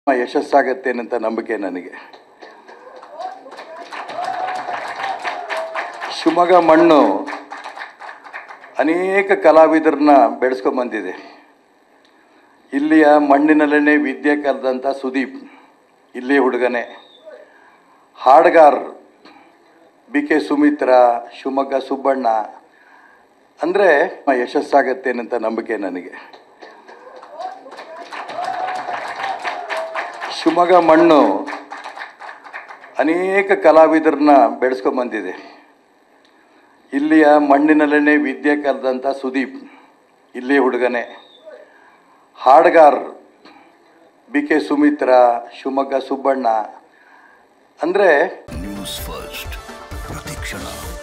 ಯಶಸ್ಸಾಗತ್ತೇನಂತ ನಂಬಿಕೆ ನನಗೆ ಶಿವಮೊಗ್ಗ ಮಣ್ಣು ಅನೇಕ ಕಲಾವಿದರನ್ನ ಬೆಳೆಸ್ಕೊಂಬಂದಿದೆ ಇಲ್ಲಿಯ ಮಣ್ಣಿನಲ್ಲೇ ವಿದ್ಯೆ ಕಲಿದಂಥ ಸುದೀಪ್ ಇಲ್ಲಿ ಹುಡುಗನೇ ಹಾಡ್ಗಾರ್ ಬಿ ಕೆ ಸುಮಿತ್ರಾ ಶಿವಮೊಗ್ಗ ಸುಬ್ಬಣ್ಣ ಅಂದರೆ ಯಶಸ್ಸಾಗತ್ತೇನಂತ ನಂಬಿಕೆ ನನಗೆ ಶಿವಮೊಗ್ಗ ಮಣ್ಣು ಅನೇಕ ಕಲಾವಿದರನ್ನ ಬೆಳೆಸ್ಕೊಂಬಂದಿದೆ ಇಲ್ಲಿಯ ಮಣ್ಣಿನಲ್ಲೇ ವಿದ್ಯೆ ಕಲಿದಂಥ ಸುದೀಪ್ ಇಲ್ಲಿ ಹುಡುಗನೇ ಹಾಡ್ಗಾರ್ ಬಿ ಕೆ ಸುಮಿತ್ರಾ ಶಿವಮೊಗ್ಗ ಸುಬ್ಬಣ್ಣ ಅಂದರೆ ನ್ಯೂಸ್ ಫಸ್ಟ್ ಪ್ರತಿಕ್ಷಣ